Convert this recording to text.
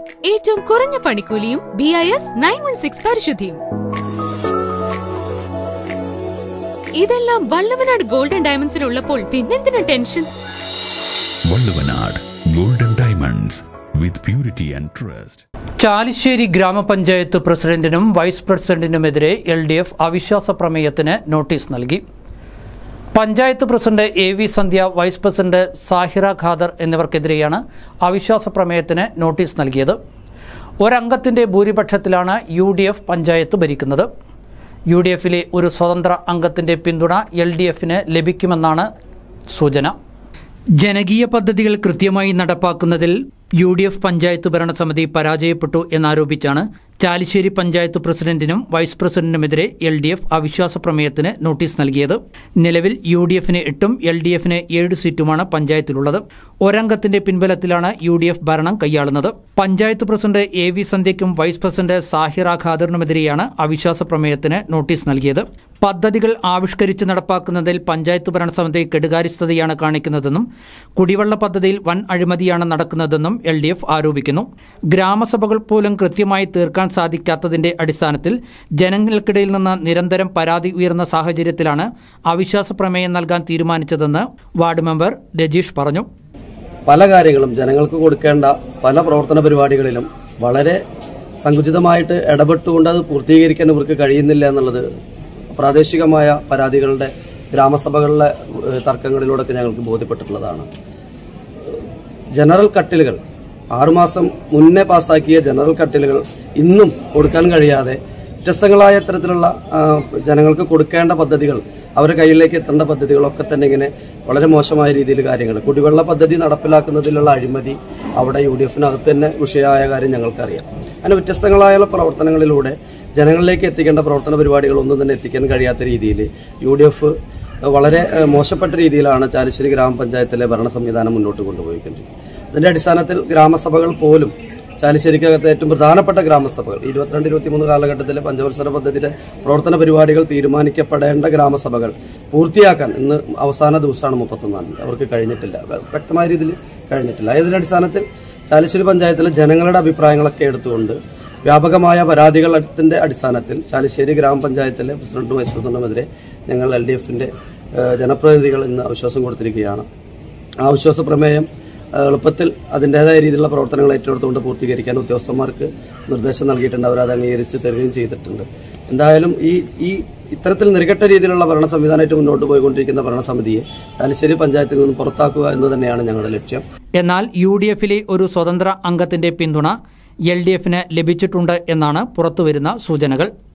ഏറ്റവും കുറഞ്ഞ പണിക്കൂലിയും B I S nine one six പരിശുദ്ധിയും ഇതെല്ലാം വള്ളവനാട് ഗോൾഡൻ ഡയമണ്ട്സിൽ ഉള്ളപ്പോൾ പിന്നെന്തിനാ tension Valluvanad golden diamonds with purity and trust Chalissery ഗ്രാമപഞ്ചായത്ത് പ്രസിഡന്റിനും വൈസ് പ്രസിഡന്റിനുമെതിരെ എൽ ഡി എഫ് അവിശ്വാസ പ്രമേയത്തിന് നോട്ടീസ് നൽകി panchayat president A V Sandhya vice president Sahira Khader എന്നിവർക്കെതിരെയാണ് അവിശ്വാസ പ്രമേയത്തിന് നോട്ടീസ് നൽകിയത് ഒരംഗത്തിന്റെ ഭൂരിപക്ഷത്തിലാണ് യു ഡി എഫ് പഞ്ചായത്ത് ഭരിക്കുന്നത് യു ഡി എഫിലെ ഒരു സ്വതന്ത്ര അംഗത്തിന്റെ പിന്തുണ എൽ ഡി എഫിന് ലഭിക്കുമെന്നാണ് സൂചന ജനകീയ പദ്ധതികൾ കൃത്യമായി നടപ്പാക്കുന്നതിൽ യു ഡി എഫ് പഞ്ചായത്ത് ഭരണസമിതി പരാജയപ്പെട്ടു എന്നാരോപിച്ചാണ് ചാലിശ്ശേരി പഞ്ചായത്ത് പ്രസിഡന്റിനും വൈസ് പ്രസിഡന്റിനുമെതിരെ എൽ ഡി എഫ് അവിശ്വാസ പ്രമേയത്തിന് നോട്ടീസ് നൽകിയത് നിലവിൽ യു ഡി എഫിന് എട്ടും എൽ ഡി എഫിന് ഏഴ് സീറ്റുമാണ് പഞ്ചായത്തിലുള്ളത് ഒരംഗത്തിന്റെ പിൻബലത്തിലാണ് യു ഡി എഫ് ഭരണം കൈയാളുന്നത് പഞ്ചായത്ത് പ്രസിഡന്റ് എ വി സന്ധ്യയ്ക്കും വൈസ് പ്രസിഡന്റ് സാഹിറ ഖാദറിനുമെതിരെയാണ് അവിശ്വാസ പ്രമേയത്തിന് നോട്ടീസ് നൽകിയത് പദ്ധതികൾ ആവിഷ്കരിച്ച് നടപ്പാക്കുന്നതിൽ പഞ്ചായത്ത് ഭരണസമിതി കെടുകാര്യസ്ഥതയാണ് കാണിക്കുന്നതെന്നും കുടിവെള്ള പദ്ധതിയിൽ വൻ അഴിമതിയാണ് നടക്കുന്നതെന്നും എൽ ഡി എഫ് ആരോപിക്കുന്നു ഗ്രാമസഭകൾ പോലും കൃത്യമായി തീർക്കാൻ സാധിക്കാത്തതിന്റെ അടിസ്ഥാനത്തിൽ ജനങ്ങൾക്കിടയിൽ നിന്ന് നിരന്തരം പരാതി ഉയർന്ന സാഹചര്യത്തിലാണ് അവിശ്വാസ പ്രമേയം നൽകാൻ തീരുമാനിച്ചതെന്ന് വാർഡ് മെമ്പർ രജീഷ് പറഞ്ഞു പല കാര്യങ്ങളും ജനങ്ങൾക്ക് കൊടുക്കേണ്ട പല പ്രവർത്തന പരിപാടികളിലും വളരെ സങ്കുചിതമായിട്ട് ഇടപെട്ടുകൊണ്ട് അത് പൂർത്തീകരിക്കാൻ ഇവർക്ക് കഴിയുന്നില്ല എന്നുള്ളത് പ്രാദേശികമായ പരാതികളുടെ ഗ്രാമസഭകളിലെ ഏഹ്, തർക്കങ്ങളിലൂടെയൊക്കെ ഞങ്ങൾക്ക് ബോധ്യപ്പെട്ടിട്ടുള്ളതാണ് ജനറൽ കട്ടിലുകൾ ആറുമാസം മുന്നേ പാസാക്കിയ ജനറൽ കട്ടിലുകൾ ഇന്നും കൊടുക്കാൻ കഴിയാതെ വ്യത്യസ്തങ്ങളായ തരത്തിലുള്ള ആ, ജനങ്ങൾക്ക് കൊടുക്കേണ്ട പദ്ധതികൾ അവരുടെ കയ്യിലേക്ക് എത്തേണ്ട പദ്ധതികളൊക്കെ തന്നെ ഇങ്ങനെ വളരെ മോശമായ രീതിയിൽ കാര്യങ്ങൾ കുടിവെള്ള പദ്ധതി നടപ്പിലാക്കുന്നതിലുള്ള അഴിമതി അവിടെ യു ഡി എഫിനകത്ത് തന്നെ വിഷയമായ കാര്യം ഞങ്ങൾക്കറിയാം അങ്ങനെ വ്യത്യസ്തങ്ങളായ പ്രവർത്തനങ്ങളിലൂടെ ജനങ്ങളിലേക്ക് എത്തിക്കേണ്ട പ്രവർത്തന പരിപാടികളൊന്നും തന്നെ എത്തിക്കാൻ കഴിയാത്ത രീതിയിൽ യു ഡി എഫ് വളരെ ഏഹ്, മോശപ്പെട്ട രീതിയിലാണ് ചാലിശ്ശേരി ഗ്രാമപഞ്ചായത്തിലെ ഭരണ സംവിധാനം മുന്നോട്ട് കൊണ്ടുപോയിക്കൊണ്ടിരിക്കുന്നത് ഇതിന്റെ അടിസ്ഥാനത്തിൽ ഗ്രാമസഭകൾ പോലും ചാലിശ്ശേരിക്കകത്തെ ഏറ്റവും പ്രധാനപ്പെട്ട ഗ്രാമസഭകൾ ഇരുപത്തിരണ്ട് ഇരുപത്തിമൂന്ന് കാലഘട്ടത്തിലെ പഞ്ചവത്സര പദ്ധതിയുടെ പ്രവർത്തന പരിപാടികൾ തീരുമാനിക്കപ്പെടേണ്ട ഗ്രാമസഭകൾ പൂർത്തിയാക്കാൻ ഇന്ന് അവസാന ദിവസമാണ് മുപ്പത്തൊന്നാം തീയതി അവർക്ക് കഴിഞ്ഞിട്ടില്ല വ- വ്യക്തമായ രീതിയിൽ കഴിഞ്ഞിട്ടില്ല ഇതിന്റെ അടിസ്ഥാനത്തിൽ ചാലിശ്ശേരി പഞ്ചായത്തിലെ ജനങ്ങളുടെ അഭിപ്രായങ്ങളൊക്കെ എടുത്തുകൊണ്ട് വ്യാപകമായ പരാതികളുടെ അടിസ്ഥാനത്തിൽ ചാലിശ്ശേരി ഗ്രാമപഞ്ചായത്തിലെ പ്രസിഡന്റും വൈസ് പ്രസിഡന്റുമെതിരെ ഞങ്ങൾ എൽ ഡി എഫിന്റെ ജനപ്രതിനിധികൾ ഇന്ന് അവിശ്വാസം കൊടുത്തിരിക്കുകയാണ് ആ അവിശ്വാസ പ്രമേയം ഏഹ്, എളുപ്പത്തിൽ അതിൻ്റെതായ രീതിയിലുള്ള പ്രവർത്തനങ്ങൾ ഏറ്റെടുത്തുകൊണ്ട് പൂർത്തീകരിക്കാൻ ഉദ്യോഗസ്ഥന്മാർക്ക് നിർദ്ദേശം നൽകിയിട്ടുണ്ട് അവർ അത് അംഗീകരിച്ച് തരികയും ചെയ്തിട്ടുണ്ട് എന്തായാലും ഈ ഈ ഇത്തരത്തിൽ നിരകെട്ട രീതിയിലുള്ള ഭരണ സംവിധാനമായിട്ട് മുന്നോട്ട് പോയിക്കൊണ്ടിരിക്കുന്ന ഭരണസമിതിയെ ചാലിശ്ശേരി പഞ്ചായത്തിൽ നിന്നും പുറത്താക്കുക എന്ന് തന്നെയാണ് ഞങ്ങളുടെ ലക്ഷ്യം എന്നാൽ യു ഡി എഫിലെ ഒരു സ്വതന്ത്ര അംഗത്തിന്റെ പിന്തുണ എൽ ഡി എഫിന് ലഭിച്ചിട്ടുണ്ട് എന്നാണ് പുറത്തുവരുന്ന സൂചനകൾ